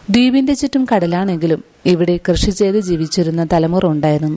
ദ്വീപിന്റെ ചുറ്റും കടലാണെങ്കിലും ഇവിടെ കൃഷി ചെയ്ത് ജീവിച്ചിരുന്ന തലമുറ ഉണ്ടായിരുന്നു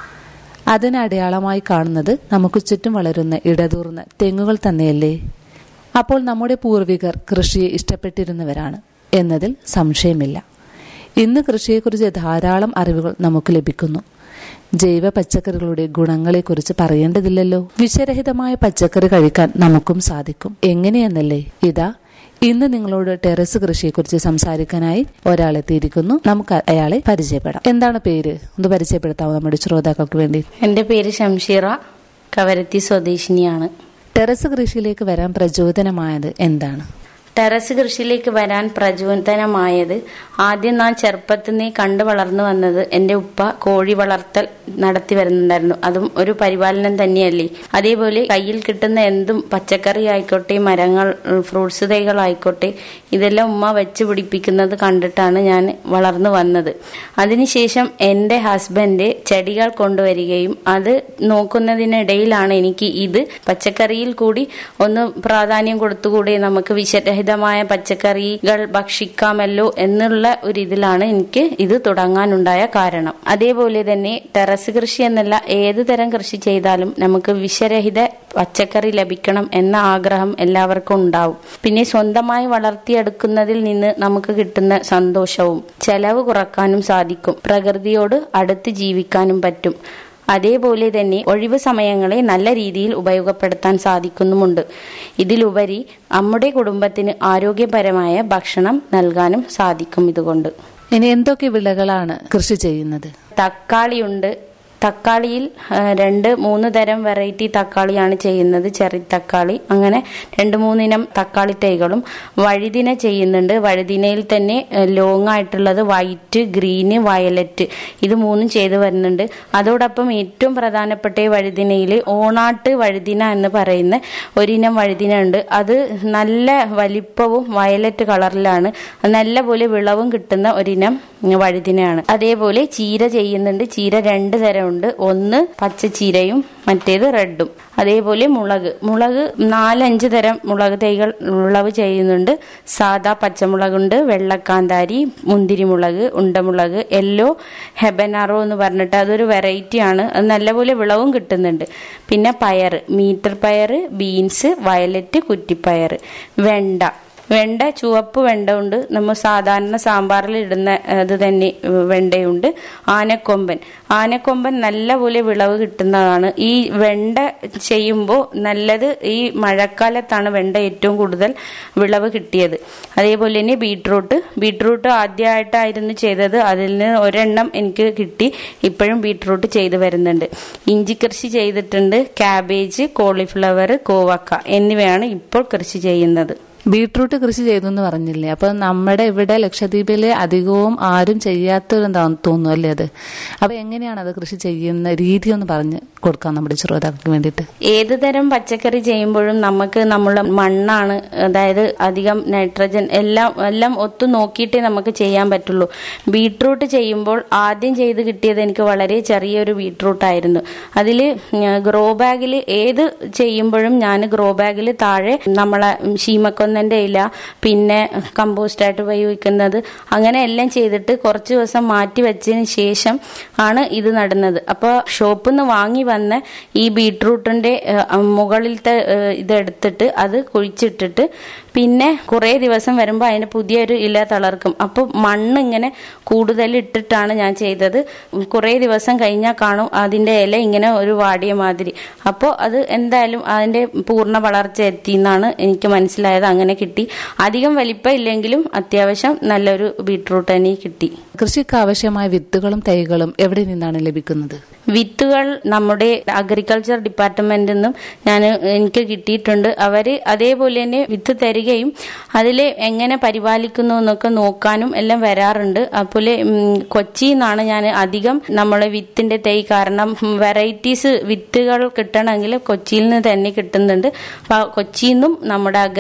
അതിന് അടയാളമായി കാണുന്നത് നമുക്ക് ചുറ്റും വളരുന്ന ഇടതൂർന്ന തെങ്ങുകൾ തന്നെയല്ലേ അപ്പോൾ നമ്മുടെ പൂർവികർ കൃഷിയെ ഇഷ്ടപ്പെട്ടിരുന്നവരാണ് എന്നതിൽ സംശയമില്ല ഇന്ന് കൃഷിയെക്കുറിച്ച് ധാരാളം അറിവുകൾ നമുക്ക് ലഭിക്കുന്നു ജൈവ പച്ചക്കറികളുടെ ഗുണങ്ങളെക്കുറിച്ച് പറയേണ്ടതില്ലല്ലോ വിഷരഹിതമായ പച്ചക്കറി കഴിക്കാൻ നമുക്കും സാധിക്കും എങ്ങനെയെന്നല്ലേ ഇതാ ഇന്ന് നിങ്ങളോട് ടെറസ് കൃഷിയെക്കുറിച്ച് സംസാരിക്കാനായി ഒരാളെത്തിയിരിക്കുന്നു നമുക്ക് അയാളെ പരിചയപ്പെടാം എന്താണ് പേര് ഒന്ന് പരിചയപ്പെടുത്താമോ നമ്മുടെ ശ്രോതാക്കൾക്ക് വേണ്ടി എൻ്റെ പേര് ഷംഷീറ കവരത്തി സ്വദേശിനിയാണ് ടെറസ് കൃഷിയിലേക്ക് വരാൻ പ്രചോദനമായത് എന്താണ് ടെറസ് കൃഷിയിലേക്ക് വരാൻ പ്രചോദനമായത് ആദ്യം ഞാൻ ചെറുപ്പത്തിൽ നിന്ന് കണ്ടു വളർന്നു വന്നത് എൻ്റെ ഉപ്പ കോഴി വളർത്തൽ നടത്തി വരുന്നുണ്ടായിരുന്നു അതും ഒരു പരിപാലനം തന്നെയല്ലേ അതേപോലെ കയ്യിൽ കിട്ടുന്ന എന്തും പച്ചക്കറി ആയിക്കോട്ടെ മരങ്ങൾ ഫ്രൂട്ട്സ് തൈകളായിക്കോട്ടെ ഇതെല്ലാം ഉമ്മ വെച്ച് പിടിപ്പിക്കുന്നത് കണ്ടിട്ടാണ് ഞാൻ വളർന്നു വന്നത് അതിനുശേഷം എൻ്റെ ഹസ്ബൻഡ് ചെടികൾ കൊണ്ടുവരികയും അത് നോക്കുന്നതിനിടയിലാണ് എനിക്ക് ഇത് പച്ചക്കറിയിൽ കൂടി ഒന്ന് പ്രാധാന്യം കൊടുത്തുകൂടി നമുക്ക് വിഷരഹിതമായ പച്ചക്കറികൾ ഭക്ഷിക്കാമല്ലോ എന്നുള്ള ഒരു ഇതിലാണ് എനിക്ക് ഇത് തുടങ്ങാനുണ്ടായ കാരണം അതേപോലെ തന്നെ ടെറസ് കൃഷി എന്നല്ല ഏത് തരം കൃഷി ചെയ്താലും നമുക്ക് വിഷരഹിത പച്ചക്കറി ലഭിക്കണം എന്ന ആഗ്രഹം എല്ലാവർക്കും ഉണ്ടാവും പിന്നെ സ്വന്തമായി വളർത്തിയെടുക്കുന്നതിൽ നിന്ന് നമുക്ക് കിട്ടുന്ന സന്തോഷവും ചെലവ് കുറക്കാനും സാധിക്കും പ്രകൃതിയോട് അടുത്ത് ജീവിക്കാനും പറ്റും അതേപോലെ തന്നെ ഒഴിവ് സമയങ്ങളെ നല്ല രീതിയിൽ ഉപയോഗപ്പെടുത്താൻ സാധിക്കുന്നുമുണ്ട് ഇതിലുപരി നമ്മുടെ കുടുംബത്തിന് ആരോഗ്യപരമായ ഭക്ഷണം നൽകാനും സാധിക്കും ഇതുകൊണ്ട് ഇനി എന്തൊക്കെ വിളകളാണ് കൃഷി ചെയ്യുന്നത് തക്കാളിയുണ്ട് തക്കാളിയിൽ ആ, രണ്ട് മൂന്ന് തരം വെറൈറ്റി തക്കാളിയാണ് ചെയ്യുന്നത് ചെറി തക്കാളി അങ്ങനെ രണ്ട് മൂന്നിനം തക്കാളി തൈകളും വഴുതിന ചെയ്യുന്നുണ്ട് വഴുതിനയിൽ തന്നെ ലോങ് ആയിട്ടുള്ളത് വൈറ്റ് ഗ്രീന് വയലറ്റ് ഇത് മൂന്നും ചെയ്തു വരുന്നുണ്ട് അതോടൊപ്പം ഏറ്റവും പ്രധാനപ്പെട്ട ഈ വഴുതിനയിൽ ഓണാട്ട് വഴുതിന എന്ന് പറയുന്ന ഒരിനം വഴുതിന ഉണ്ട് അത് നല്ല വലിപ്പവും വയലറ്റ് കളറിലാണ് അത് നല്ലപോലെ വിളവും കിട്ടുന്ന ഒരിനം വഴുതിനയാണ് അതേപോലെ ചീര ചെയ്യുന്നുണ്ട് ചീര രണ്ട് തരമുണ്ട് ഒന്ന് പച്ച ചീരയും മറ്റേത് റെഡും അതേപോലെ മുളക് മുളക് നാലഞ്ച് തരം മുളക് തൈകൾ വിളവ് ചെയ്യുന്നുണ്ട് സാദാ പച്ചമുളകുണ്ട് വെള്ളക്കാന്താരി മുന്തിരിമുളക് ഉണ്ടമുളക് യെല്ലോ ഹെബനാറോ എന്ന് പറഞ്ഞിട്ട് അതൊരു വെറൈറ്റി ആണ് അത് നല്ലപോലെ വിളവും കിട്ടുന്നുണ്ട് പിന്നെ പയർ മീറ്റർ പയർ ബീൻസ് വയലറ്റ് കുറ്റിപ്പയർ വെണ്ട വെണ്ട ചുവപ്പ് വെണ്ട ഉണ്ട് നമ്മൾ സാധാരണ സാമ്പാറിൽ ഇടുന്ന അത് തന്നെ വെണ്ടയുണ്ട് ആനക്കൊമ്പൻ ആനക്കൊമ്പൻ നല്ലപോലെ വിളവ് കിട്ടുന്നതാണ് ഈ വെണ്ട ചെയ്യുമ്പോൾ നല്ലത് ഈ മഴക്കാലത്താണ് വെണ്ട ഏറ്റവും കൂടുതൽ വിളവ് കിട്ടിയത് അതേപോലെ തന്നെ ബീട്രൂട്ട് ബീട്രൂട്ട് ആദ്യമായിട്ടായിരുന്നു ചെയ്തത് അതിൽ നിന്ന് ഒരെണ്ണം എനിക്ക് കിട്ടി ഇപ്പോഴും ബീട്രൂട്ട് ചെയ്തു വരുന്നുണ്ട് ഇഞ്ചി കൃഷി ചെയ്തിട്ടുണ്ട് ക്യാബേജ് കോളിഫ്ലവർ കോവക്ക എന്നിവയാണ് ഇപ്പോൾ കൃഷി ചെയ്യുന്നത് ബീട്രൂട്ട് കൃഷി ചെയ്തു എന്ന് പറഞ്ഞില്ലേ അപ്പൊ നമ്മുടെ ഇവിടെ ലക്ഷദ്വീപില് അധികവും ആരും ചെയ്യാത്തൊരെന്താന്ന് തോന്നുന്നു അല്ലേ അത് അപ്പൊ എങ്ങനെയാണ് അത് കൃഷി ചെയ്യുന്ന രീതി ഒന്ന് പറഞ്ഞു കൊടുക്കാം നമ്മുടെ ശ്രോതാക്കൾക്ക് വേണ്ടിയിട്ട് ഏത് തരം പച്ചക്കറി ചെയ്യുമ്പോഴും നമുക്ക് നമ്മളെ മണ്ണാണ് അതായത് അധികം നൈട്രജൻ എല്ലാം എല്ലാം ഒത്തു നോക്കിയിട്ടേ നമുക്ക് ചെയ്യാൻ പറ്റുള്ളൂ ബീട്രൂട്ട് ചെയ്യുമ്പോൾ ആദ്യം ചെയ്ത് കിട്ടിയത് എനിക്ക് വളരെ ചെറിയൊരു ബീട്രൂട്ട് ആയിരുന്നു അതിൽ ഗ്രോ ബാഗിൽ ഏത് ചെയ്യുമ്പോഴും ഞാൻ ഗ്രോ ബാഗിൽ താഴെ നമ്മളെ ശീമക്കൊന്നന്റെ ഇല പിന്നെ കമ്പോസ്റ്റ് ആയിട്ട് ഉപയോഗിക്കുന്നത് അങ്ങനെ എല്ലാം ചെയ്തിട്ട് കുറച്ച് ദിവസം മാറ്റി വെച്ചതിന് ശേഷം ആണ് ഇത് നടുന്നത് അപ്പോൾ ഷോപ്പിൽ നിന്ന് വാങ്ങി വന്ന ഈ ബീട്രൂട്ടിന്റെ ഏഹ്, മുകളിലത്തെ ഏഹ്, ഇതെടുത്തിട്ട് അത് കുഴിച്ചിട്ടിട്ട് പിന്നെ കുറേ ദിവസം വരുമ്പോൾ അതിന് പുതിയൊരു ഇല തളർക്കും അപ്പോൾ മണ്ണ് ഇങ്ങനെ കൂടുതൽ ഇട്ടിട്ടാണ് ഞാൻ ചെയ്തത് കുറേ ദിവസം കഴിഞ്ഞാൽ കാണും അതിന്റെ ഇല ഇങ്ങനെ ഒരു വാടിയ മാതിരി അപ്പോൾ അത് എന്തായാലും അതിന്റെ പൂർണ്ണ വളർച്ച എത്തി എന്നാണ് എനിക്ക് മനസ്സിലായത് അങ്ങനെ കിട്ടി അധികം വലിപ്പം ഇല്ലെങ്കിലും അത്യാവശ്യം നല്ലൊരു ബീട്രൂട്ട് തന്നെ കിട്ടി കൃഷിക്ക് ആവശ്യമായ വിത്തുകളും തൈകളും എവിടെ നിന്നാണ് ലഭിക്കുന്നത് വിത്തുകൾ നമ്മുടെ അഗ്രികൾച്ചർ ഡിപ്പാർട്ട്മെന്റിൽ നിന്നും ഞാൻ എനിക്ക് കിട്ടിയിട്ടുണ്ട് അവര് അതേപോലെ തന്നെ വിത്ത് തരികയും അതിൽ എങ്ങനെ പരിപാലിക്കുന്നു എന്നൊക്കെ നോക്കാനും എല്ലാം വരാറുണ്ട് അതുപോലെ കൊച്ചിയിൽ നിന്നാണ് ഞാൻ അധികം നമ്മളെ വിത്തിന്റെ തൈ കാരണം വെറൈറ്റീസ് വിത്തുകൾ കിട്ടണമെങ്കിൽ കൊച്ചിയിൽ നിന്ന് തന്നെ കിട്ടുന്നുണ്ട് അപ്പൊ കൊച്ചിയിൽ നിന്നും നമ്മുടെ അഗ്രികൾച്ചർ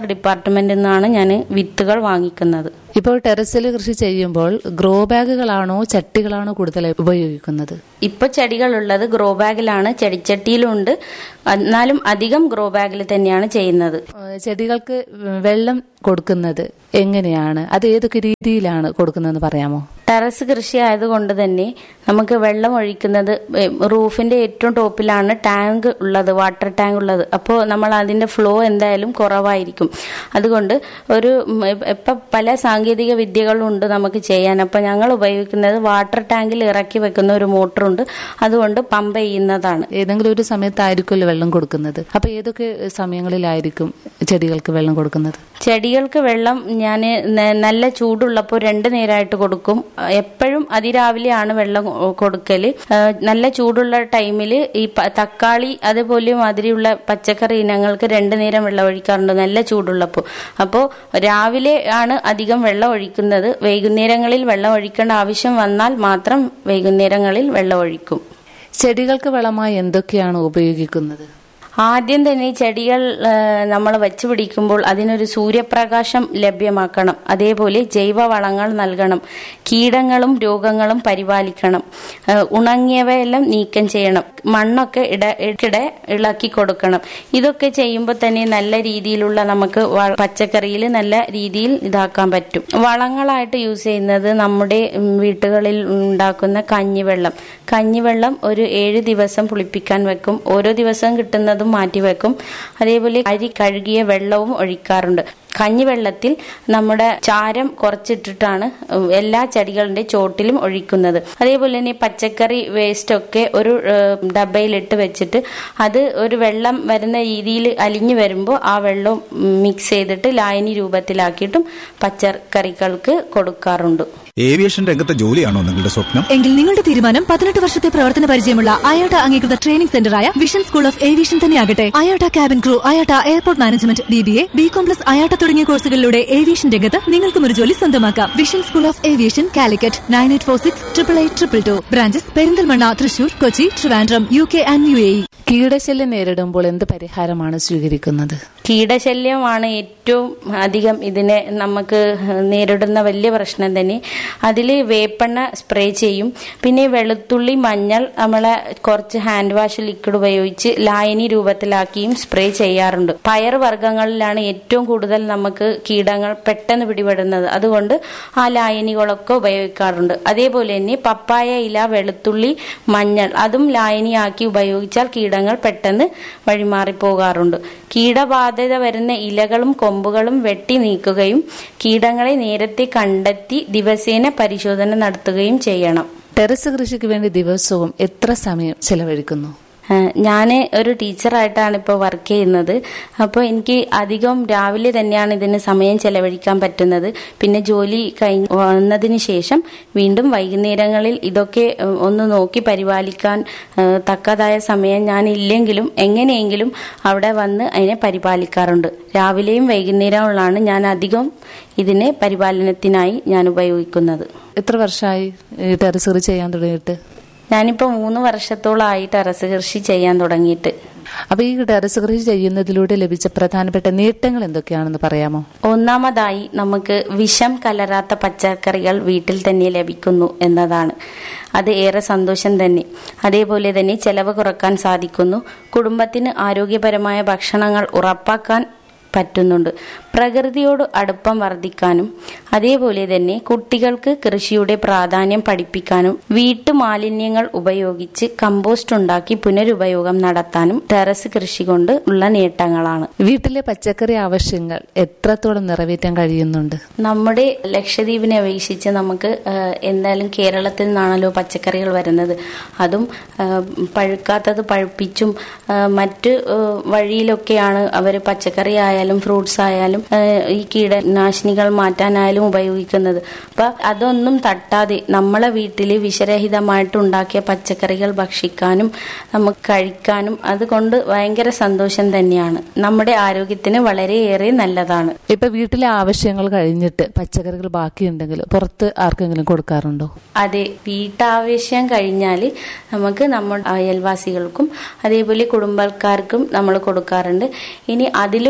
ഡിപ്പാർട്ട്മെന്റിൽ നിന്നാണ് ഞാൻ വിത്തുകൾ വാങ്ങിക്കുന്നത് ഇപ്പോൾ ടെറസിൽ കൃഷി ചെയ്യുമ്പോൾ ഗ്രോ ബാഗുകളാണോ ചട്ടികളാണോ കൂടുതൽ ഉപയോഗിക്കുന്നത് ഇപ്പൊ ചെടികളുള്ളത് ഗ്രോ ബാഗിലാണ് ചെടിച്ചട്ടിയിലുണ്ട് എന്നാലും അധികം ഗ്രോ ബാഗിൽ തന്നെയാണ് ചെയ്യുന്നത് ഏഹ് ചെടികൾക്ക് വെള്ളം കൊടുക്കുന്നത് എങ്ങനെയാണ് അത് ഏതൊക്കെ രീതിയിലാണ് കൊടുക്കുന്നതെന്ന് പറയാമോ ടെറസ് കൃഷി ആയതുകൊണ്ട് തന്നെ നമുക്ക് വെള്ളം ഒഴിക്കുന്നത് ഏ, റൂഫിന്റെ ഏറ്റവും ടോപ്പിലാണ് ടാങ്ക് ഉള്ളത് വാട്ടർ ടാങ്ക് ഉള്ളത് അപ്പോൾ നമ്മൾ അതിന്റെ ഫ്ലോ എന്തായാലും കുറവായിരിക്കും അതുകൊണ്ട് ഒരു ഉം, ഇപ്പൊ പല സാങ്കേതിക വിദ്യകളുണ്ട് നമുക്ക് ചെയ്യാൻ അപ്പോൾ ഞങ്ങൾ ഉപയോഗിക്കുന്നത് വാട്ടർ ടാങ്കിൽ ഇറക്കി വെക്കുന്ന ഒരു മോട്ടറുണ്ട് അതുകൊണ്ട് പമ്പ് ചെയ്യുന്നതാണ് ഏതെങ്കിലും ഒരു സമയത്തായിരിക്കുമല്ലോ വെള്ളം കൊടുക്കുന്നത് അപ്പൊ ഏതൊക്കെ സമയങ്ങളിലായിരിക്കും ചെടികൾക്ക് വെള്ളം കൊടുക്കുന്നത് ചെടികൾക്ക് വെള്ളം ഞാൻ നല്ല ചൂടുള്ളപ്പോൾ രണ്ട് നേരമായിട്ട് കൊടുക്കും എപ്പോഴും അതിരാവിലെയാണ് വെള്ളം കൊ- കൊടുക്കല് ആ, നല്ല ചൂടുള്ള ടൈമിൽ ഈ പ- തക്കാളി അതുപോലെ മാതിരിയുള്ള പച്ചക്കറി ഇനങ്ങൾക്ക് രണ്ട് നേരം വെള്ളം ഒഴിക്കാറുണ്ട് നല്ല ചൂടുള്ളപ്പോൾ അപ്പോൾ രാവിലെ ആണ് അധികം വെള്ളം ഒഴിക്കുന്നത് വൈകുന്നേരങ്ങളിൽ വെള്ളം ഒഴിക്കേണ്ട ആവശ്യം വന്നാൽ മാത്രം വൈകുന്നേരങ്ങളിൽ വെള്ളം ഒഴിക്കും ചെടികൾക്ക് വളമായി എന്തൊക്കെയാണ് ഉപയോഗിക്കുന്നത് ആദ്യം തന്നെ ഈ ചെടികൾ നമ്മൾ വെച്ച് പിടിക്കുമ്പോൾ അതിനൊരു സൂര്യപ്രകാശം ലഭ്യമാക്കണം അതേപോലെ ജൈവ വളങ്ങൾ നൽകണം കീടങ്ങളും രോഗങ്ങളും പരിപാലിക്കണം ആ, ഉണങ്ങിയവയെല്ലാം നീക്കം ചെയ്യണം മണ്ണൊക്കെ ഇട ഇടയ്ക്കിടെ ഇളക്കി കൊടുക്കണം ഇതൊക്കെ ചെയ്യുമ്പോൾ തന്നെ നല്ല രീതിയിലുള്ള നമുക്ക് വ- പച്ചക്കറിയിൽ നല്ല രീതിയിൽ ഇതാക്കാൻ പറ്റും വളങ്ങളായിട്ട് യൂസ് ചെയ്യുന്നത് നമ്മുടെ ഉം, വീട്ടുകളിൽ ഉണ്ടാക്കുന്ന കഞ്ഞിവെള്ളം കഞ്ഞിവെള്ളം ഒരു ഏഴ് ദിവസം പുളിപ്പിക്കാൻ വെക്കും ഓരോ ദിവസവും കിട്ടുന്നതും മാറ്റി വെക്കും അതേപോലെ അരി കഴുകിയ വെള്ളവും ഒഴിക്കാറുണ്ട് കഞ്ഞിവെള്ളത്തിൽ നമ്മുടെ ചാരം കുറച്ചിട്ടിട്ടാണ് ഉം, എല്ലാ ചെടികളുടെ ചോട്ടിലും ഒഴിക്കുന്നത് അതേപോലെ തന്നെ പച്ചക്കറി വേസ്റ്റ് ഒക്കെ ഒരു ഏഹ്, ഡബയിലിട്ട് വെച്ചിട്ട് അത് ഒരു വെള്ളം വരുന്ന രീതിയിൽ അലിഞ്ഞു വരുമ്പോൾ ആ വെള്ളം മിക്സ് ചെയ്തിട്ട് ലായനി രൂപത്തിലാക്കിയിട്ടും പച്ചക്കറികൾക്ക് കൊടുക്കാറുണ്ട് ഏവിയേഷൻ രംഗത്തെ ജോലിയാണോ നിങ്ങളുടെ സ്വപ്നം എങ്കിൽ നിങ്ങളുടെ തീരുമാനം പതിനെട്ട് വർഷത്തെ പ്രവർത്തന പരിചയമുള്ള അയോട്ട അംഗീകൃത ട്രെയിനിംഗ് സെന്ററായ വിഷൻ സ്കൂൾ ഓഫ് ഏവിയേഷൻ തന്നെയാകട്ടെ IATA cabin crew IATA airport management B B A B com plus IATA തുടങ്ങിയ കോഴ്സുകളിലൂടെ ഏവിയേഷൻ രംഗത്ത് നിങ്ങൾക്കും ഒരു ജോലി സ്വന്തമാക്കാം vision school of aviation Calicut nine eight four six triple eight triple two branches Perinthalmanna Thrissur Kochi Trivandrum U K and U A E കീടശല്യം നേരിടുമ്പോൾ എന്ത് പരിഹാരമാണ് സ്വീകരിക്കുന്നത് കീടശല്യമാണ് ഏറ്റവും അധികം ഇതിനെ നമുക്ക് നേരിടുന്ന വലിയ പ്രശ്നം തന്നെ അതിൽ വേപ്പെണ്ണ സ്പ്രേ ചെയ്യും പിന്നെ വെളുത്തുള്ളി മഞ്ഞൾ നമ്മളെ കുറച്ച് ഹാൻഡ് വാഷ് ലിക്വിഡ് ഉപയോഗിച്ച് ലായനി രൂപത്തിലാക്കിയും സ്പ്രേ ചെയ്യാറുണ്ട് പയർ വർഗ്ഗങ്ങളിലാണ് ഏറ്റവും കൂടുതൽ നമുക്ക് കീടങ്ങൾ പെട്ടെന്ന് പിടിപെടുന്നത് അതുകൊണ്ട് ആ ലായനികളൊക്കെ ഉപയോഗിക്കാറുണ്ട് അതേപോലെ തന്നെ പപ്പായ ഇല വെളുത്തുള്ളി മഞ്ഞൾ അതും ലായനിയാക്കി ഉപയോഗിച്ചാൽ കീടങ്ങൾ പെട്ടെന്ന് വഴിമാറിപ്പോകാറുണ്ട് കീടബാധിത വരുന്ന ഇലകളും കൊമ്പുകളും വെട്ടി നീക്കുകയും കീടങ്ങളെ നേരത്തെ കണ്ടെത്തി ദിവസേന പരിശോധന നടത്തുകയും ചെയ്യണം ടെറസ് കൃഷിക്ക് വേണ്ടി ദിവസവും എത്ര സമയം ചെലവഴിക്കുന്നു ഞാൻ ഒരു ടീച്ചറായിട്ടാണ് ഇപ്പോൾ വർക്ക് ചെയ്യുന്നത് അപ്പോൾ എനിക്ക് അധികം രാവിലെ തന്നെയാണ് ഇതിന് സമയം ചെലവഴിക്കാൻ പറ്റുന്നത് പിന്നെ ജോലി കഴിഞ്ഞ് വന്നതിന് ശേഷം വീണ്ടും വൈകുന്നേരങ്ങളിൽ ഇതൊക്കെ ഏഹ്, ഒന്ന് നോക്കി പരിപാലിക്കാൻ ഏഹ്, തക്കതായ സമയം ഞാൻ ഇല്ലെങ്കിലും എങ്ങനെയെങ്കിലും അവിടെ വന്ന് അതിനെ പരിപാലിക്കാറുണ്ട് രാവിലെയും വൈകുന്നേരങ്ങളിലാണ് ഞാൻ അധികം ഇതിനെ പരിപാലനത്തിനായി ഞാൻ ഉപയോഗിക്കുന്നത് എത്ര വർഷമായി ഈ ടെറസ് കൃഷി ചെയ്യാൻ തുടങ്ങിയിട്ട് ഞാനിപ്പോൾ മൂന്ന് വർഷത്തോളമായി ടെറസ് കൃഷി ചെയ്യാൻ തുടങ്ങിയിട്ട് അപ്പൊ ഈ ടെറസ് കൃഷി ചെയ്യുന്നതിലൂടെ ലഭിച്ച പ്രധാനപ്പെട്ട നേട്ടങ്ങൾ എന്തൊക്കെയാണെന്ന് പറയാമോ ഒന്നാമതായി നമുക്ക് വിഷം കലരാത്ത പച്ചക്കറികൾ വീട്ടിൽ തന്നെ ലഭിക്കുന്നു എന്നതാണ് അത് ഏറെ സന്തോഷം തന്നെ അതേപോലെ തന്നെ ചെലവ് കുറക്കാൻ സാധിക്കുന്നു കുടുംബത്തിന് ആരോഗ്യപരമായ ഭക്ഷണങ്ങൾ ഉറപ്പാക്കാൻ പറ്റുന്നുണ്ട് പ്രകൃതിയോട് അടുപ്പം വർദ്ധിക്കാനും അതേപോലെ തന്നെ കുട്ടികൾക്ക് കൃഷിയുടെ പ്രാധാന്യം പഠിപ്പിക്കാനും വീട്ടുമാലിന്യങ്ങൾ ഉപയോഗിച്ച് കമ്പോസ്റ്റ് ഉണ്ടാക്കി പുനരുപയോഗം നടത്താനും ടെറസ് കൃഷി കൊണ്ട് ഉള്ള നേട്ടങ്ങളാണ് വീട്ടിലെ പച്ചക്കറി ആവശ്യങ്ങൾ എത്രത്തോളം നിറവേറ്റാൻ കഴിയുന്നുണ്ട് നമ്മുടെ ലക്ഷദ്വീപിനെ അപേക്ഷിച്ച് നമുക്ക് ആഹ്, എന്തായാലും കേരളത്തിൽ നിന്നാണല്ലോ പച്ചക്കറികൾ വരുന്നത് അതും ആഹ്, പഴുക്കാത്തത് പഴുപ്പിച്ചും ആഹ്, മറ്റ് ആഹ്, വഴിയിലൊക്കെയാണ് അവർ പച്ചക്കറി ആയാലും ഫ്രൂട്ട്സ് ആയാലും ആഹ്, ഈ കീടനാശിനികൾ മാറ്റാനായാലും ഉപയോഗിക്കുന്നത് അപ്പൊ അതൊന്നും തട്ടാതെ നമ്മളെ വീട്ടിൽ വിഷരഹിതമായിട്ട് ഉണ്ടാക്കിയ പച്ചക്കറികൾ ഭക്ഷിക്കാനും നമുക്ക് കഴിക്കാനും അതുകൊണ്ട് ഭയങ്കര സന്തോഷം തന്നെയാണ് നമ്മുടെ ആരോഗ്യത്തിന് വളരെയേറെ നല്ലതാണ് ഇപ്പൊ വീട്ടിലെ ആവശ്യങ്ങൾ കഴിഞ്ഞിട്ട് പച്ചക്കറികൾ ബാക്കിയുണ്ടെങ്കിൽ പുറത്ത് ആർക്കെങ്കിലും കൊടുക്കാറുണ്ടോ അതെ വീട്ടാവശ്യം കഴിഞ്ഞാൽ നമുക്ക് നമ്മുടെ അയൽവാസികൾക്കും അതേപോലെ കുടുംബക്കാർക്കും നമ്മൾ കൊടുക്കാറുണ്ട് ഇനി അതിലും കൂടുതൽ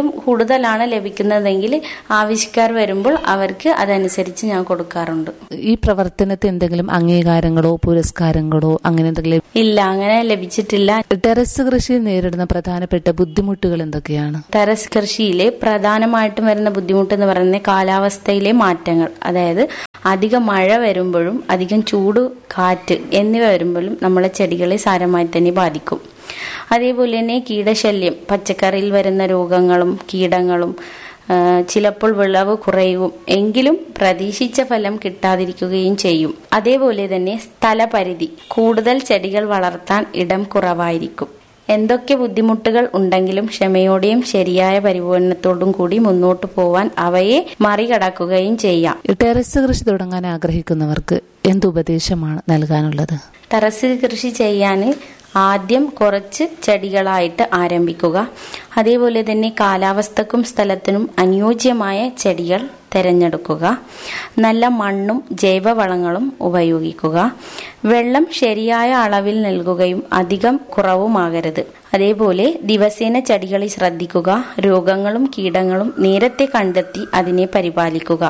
കൂടുതലാണ് ലഭിക്കുന്നതെങ്കിൽ ആവശ്യക്കാർ വരുമ്പോൾ അവർക്ക് അതനുസരിച്ച് ഞാൻ കൊടുക്കാറുണ്ട് ഈ പ്രവർത്തനത്തിന് എന്തെങ്കിലും അംഗീകാരങ്ങളോ പുരസ്കാരങ്ങളോ അങ്ങനെ എന്തെങ്കിലും ഇല്ല അങ്ങനെ ലഭിച്ചിട്ടില്ല ടെറസ് കൃഷിയിൽ നേരിടുന്ന പ്രധാനപ്പെട്ട ബുദ്ധിമുട്ടുകൾ എന്തൊക്കെയാണ് ടെറസ് കൃഷിയിലെ പ്രധാനമായിട്ടും വരുന്ന ബുദ്ധിമുട്ട് എന്ന് പറയുന്നത് കാലാവസ്ഥയിലെ മാറ്റങ്ങൾ അതായത് അധികം മഴ വരുമ്പോഴും അധികം ചൂട് കാറ്റ് എന്നിവ വരുമ്പോഴും നമ്മളെ ചെടികളെ സാരമായി തന്നെ ബാധിക്കും അതേപോലെ തന്നെ കീടശല്യം പച്ചക്കറിയിൽ വരുന്ന രോഗങ്ങളും കീടങ്ങളും ആ, ചിലപ്പോൾ വിളവ് കുറയും എങ്കിലും പ്രതീക്ഷിച്ച ഫലം കിട്ടാതിരിക്കുകയും ചെയ്യും അതേപോലെ തന്നെ സ്ഥലപരിധി കൂടുതൽ ചെടികൾ വളർത്താൻ ഇടം കുറവായിരിക്കും എന്തൊക്കെ ബുദ്ധിമുട്ടുകൾ ഉണ്ടെങ്കിലും ക്ഷമയോടെയും ശരിയായ പരിപാലനത്തോടും കൂടി മുന്നോട്ടു പോവാൻ അവയെ മറികടക്കുകയും ചെയ്യാം ഈ ടെറസ് കൃഷി തുടങ്ങാൻ ആഗ്രഹിക്കുന്നവർക്ക് എന്ത് ഉപദേശമാണ് നൽകാനുള്ളത് ടെറസ് കൃഷി ചെയ്യാൻ ആദ്യം കുറച്ച് ചെടികളായിട്ട് ആരംഭിക്കുക അതേപോലെ തന്നെ കാലാവസ്ഥക്കും സ്ഥലത്തിനും അനുയോജ്യമായ ചെടികൾ തിരഞ്ഞെടുക്കുക നല്ല മണ്ണും ജൈവവളങ്ങളും ഉപയോഗിക്കുക വെള്ളം ശരിയായ അളവിൽ നൽകുകയും അധികം കുറവുമാകരുത് അതേപോലെ ദിവസേന ചെടികളിൽ ശ്രദ്ധിക്കുക രോഗങ്ങളും കീടങ്ങളും നേരത്തെ കണ്ടെത്തി അതിനെ പരിപാലിക്കുക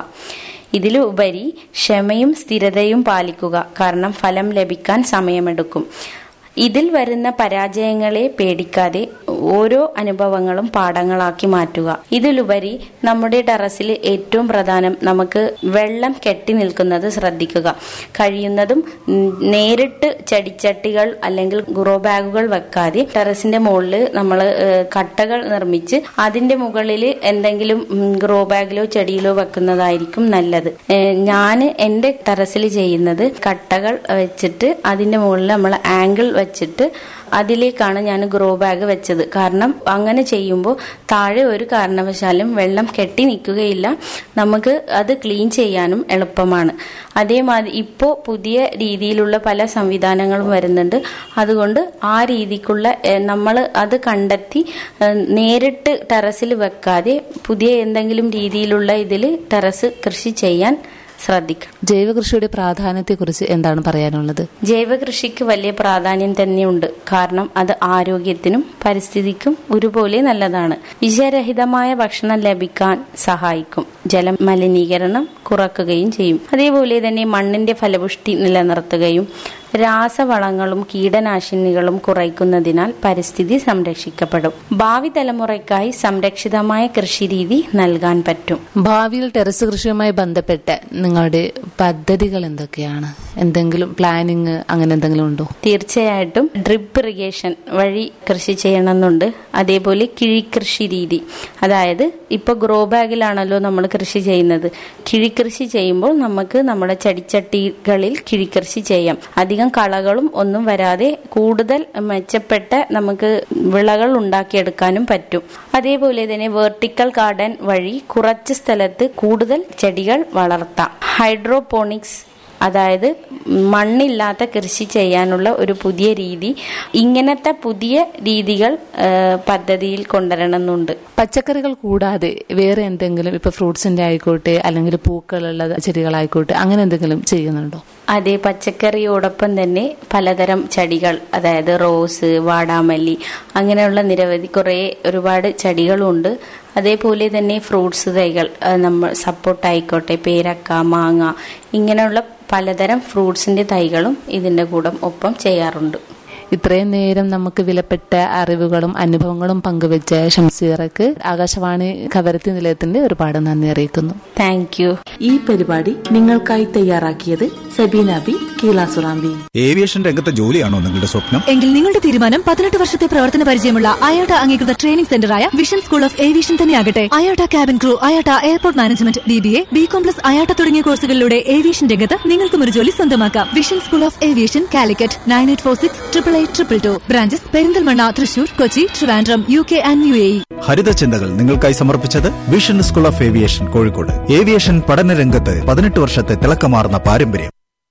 ഇതിലുപരി ക്ഷമയും സ്ഥിരതയും പാലിക്കുക കാരണം ഫലം ലഭിക്കാൻ സമയമെടുക്കും ഇതിൽ വരുന്ന പരാജയങ്ങളെ പേടിക്കാതെ ഓരോ അനുഭവങ്ങളും പാഠങ്ങളാക്കി മാറ്റുക ഇതിലുപരി നമ്മുടെ ടെറസിൽ ഏറ്റവും പ്രധാനം നമുക്ക് വെള്ളം കെട്ടി നിൽക്കുന്നത് ശ്രദ്ധിക്കുക കഴിയുന്നതും ഉം, നേരിട്ട് ചെടിച്ചട്ടികൾ അല്ലെങ്കിൽ ഗ്രോ ബാഗുകൾ വെക്കാതെ ടെറസിന്റെ മുകളിൽ നമ്മൾ കട്ടകൾ നിർമ്മിച്ച് അതിന്റെ മുകളിൽ എന്തെങ്കിലും ഗ്രോ ബാഗിലോ ചെടിയിലോ വെക്കുന്നതായിരിക്കും നല്ലത് ഞാൻ എൻ്റെ ടെറസിൽ ചെയ്യുന്നത് കട്ടകൾ വെച്ചിട്ട് അതിന്റെ മുകളിൽ നമ്മൾ ആംഗിൾ വെച്ചിട്ട് അതിലേക്കാണ് ഞാൻ ഗ്രോ ബാഗ് വെച്ചത് കാരണം അങ്ങനെ ചെയ്യുമ്പോൾ താഴെ ഒരു കാരണവശാലും വെള്ളം കെട്ടി നിൽക്കുകയില്ല നമുക്ക് അത് ക്ലീൻ ചെയ്യാനും എളുപ്പമാണ് അതേമാതിരി ഇപ്പോൾ പുതിയ രീതിയിലുള്ള പല സംവിധാനങ്ങളും വരുന്നുണ്ട് അതുകൊണ്ട് ആ രീതിക്കുള്ള നമ്മൾ അത് കണ്ടെത്തി ഏഹ്, നേരിട്ട് ടെറസിൽ വെക്കാതെ പുതിയ എന്തെങ്കിലും രീതിയിലുള്ള ഇതിൽ ടെറസ് കൃഷി ചെയ്യാൻ ശ്രദ്ധിക്കണം ജൈവ കൃഷിയുടെ പ്രാധാന്യത്തെക്കുറിച്ച് എന്താണ് പറയാനുള്ളത് ജൈവ കൃഷിക്ക് വലിയ പ്രാധാന്യം തന്നെയുണ്ട് കാരണം അത് ആരോഗ്യത്തിനും പരിസ്ഥിതിക്കും ഒരുപോലെ നല്ലതാണ് വിഷരഹിതമായ ഭക്ഷണം ലഭിക്കാൻ സഹായിക്കും ജല മലിനീകരണം കുറക്കുകയും ചെയ്യും അതേപോലെ തന്നെ മണ്ണിന്റെ ഫലപുഷ്ടി നിലനിർത്തുകയും രാസവളങ്ങളും കീടനാശിനികളും കുറയ്ക്കുന്നതിനാൽ പരിസ്ഥിതി സംരക്ഷിക്കപ്പെടും ഭാവി തലമുറയ്ക്കായി സംരക്ഷിതമായ കൃഷിരീതി നൽകാൻ പറ്റും ഭാവിയിൽ ടെറസ് കൃഷിയുമായി ബന്ധപ്പെട്ട നിങ്ങളുടെ പദ്ധതികൾ എന്തൊക്കെയാണ് എന്തെങ്കിലും പ്ലാനിങ് അങ്ങനെ എന്തെങ്കിലും ഉണ്ടോ തീർച്ചയായിട്ടും ഡ്രിപ്പ് ഇറിഗേഷൻ വഴി കൃഷി ചെയ്യണമെന്നുണ്ട് അതേപോലെ കിഴിക്കൃഷി രീതി അതായത് ഇപ്പൊ ഗ്രോ ബാഗിലാണല്ലോ നമ്മൾ കൃഷി ചെയ്യുന്നത് കിഴിക്കൃഷി ചെയ്യുമ്പോൾ നമുക്ക് നമ്മുടെ ചെടിച്ചട്ടികളിൽ കിഴിക്കൃഷി ചെയ്യാം അധികം കളകളും ഒന്നും വരാതെ കൂടുതൽ മെച്ചപ്പെട്ട നമുക്ക് വിളകൾ ഉണ്ടാക്കിയെടുക്കാനും പറ്റും അതേപോലെ തന്നെ വെർട്ടിക്കൽ ഗാർഡൻ വഴി കുറച്ച് സ്ഥലത്ത് കൂടുതൽ ചെടികൾ വളർത്താം ഹൈഡ്രോപോണിക്സ് അതായത് മണ്ണില്ലാത്ത കൃഷി ചെയ്യാനുള്ള ഒരു പുതിയ രീതി ഇങ്ങനത്തെ പുതിയ രീതികൾ ആ, പദ്ധതിയിൽ കൊണ്ടുവരണമെന്നുണ്ട് പച്ചക്കറികൾ കൂടാതെ വേറെ എന്തെങ്കിലും ഇപ്പൊ ഫ്രൂട്ട്സിന്റെ ആയിക്കോട്ടെ അല്ലെങ്കിൽ പൂക്കളുള്ള ചെടികളായിക്കോട്ടെ അങ്ങനെ എന്തെങ്കിലും ചെയ്യുന്നുണ്ടോ അതേ പച്ചക്കറിയോടൊപ്പം തന്നെ പലതരം ചെടികൾ അതായത് റോസ് വാടാമല്ലി അങ്ങനെയുള്ള നിരവധി കുറേ ഒരുപാട് ചെടികളുണ്ട് അതേപോലെ തന്നെ ഫ്രൂട്ട്സ് തൈകൾ ആ, നമ്മൾ സപ്പോർട്ട് ആയിക്കോട്ടെ പേരക്ക മാങ്ങ ഇങ്ങനെയുള്ള പലതരം ഫ്രൂട്ട്സിന്റെ തൈകളും ഇതിന്റെ കൂടെ ഒപ്പം ചെയ്യാറുണ്ട് ഇത്രയും നേരം നമുക്ക് വിലപ്പെട്ട അറിവുകളും അനുഭവങ്ങളും പങ്കുവെച്ച ഷംസീറക്ക് ആകാശവാണി കവരത്തി നിലയത്തിന്റെ ഒരുപാട് നന്ദി അറിയിക്കുന്നു താങ്ക് യു ഈ പരിപാടി നിങ്ങൾക്കായി തയ്യാറാക്കിയത് സബീന ബി കീലാസുറാമ്പി ഏവിയേഷൻ രംഗത്തെ ജോലിയാണോ നിങ്ങളുടെ സ്വപ്നം എങ്കിൽ നിങ്ങളുടെ തീരുമാനം പതിനെട്ട് വർഷത്തെ പ്രവർത്തന പരിചയമുള്ള അയോട്ട അംഗീകൃത ട്രെയിനിംഗ് സെന്ററായ വിഷൻ സ്കൂൾ ഓഫ് ഏവിയേഷൻ തന്നെയാകട്ടെ IATA cabin crew IATA airport management B B A B com plus IATA തുടങ്ങിയ കോഴ്സുകളിലൂടെ ഏവിയേഷൻ രംഗത്ത് നിങ്ങൾക്കും ഒരു ജോലി സ്വന്തമാക്കാം vision school of aviation Calicut nine eight four six triple eight triple two branches Perinthalmanna Thrissur Kochi Trivandrum U K and U A E ഹരിത ചിന്തകൾ നിങ്ങൾക്കായി സമർപ്പിച്ചത് vision school of aviation Kozhikode aviation പഠന രംഗത്ത് പതിനെട്ട് വർഷത്തെ തിളക്കമാർന്ന പാരമ്പര്യം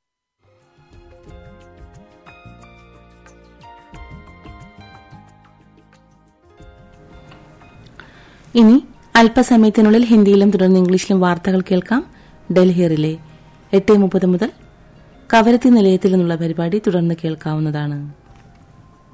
ഇനി അല്പസമയത്തിനുള്ളിൽ ഹിന്ദിയിലും തുടർന്ന് ഇംഗ്ലീഷിലും വാർത്തകൾ കേൾക്കാം ഡൽഹിയറിലെ എട്ട് മുപ്പത് മുതൽ കവരത്തി നിലയത്തിൽ നിന്നുള്ള പരിപാടി തുടർന്ന് കേൾക്കാവുന്നതാണ്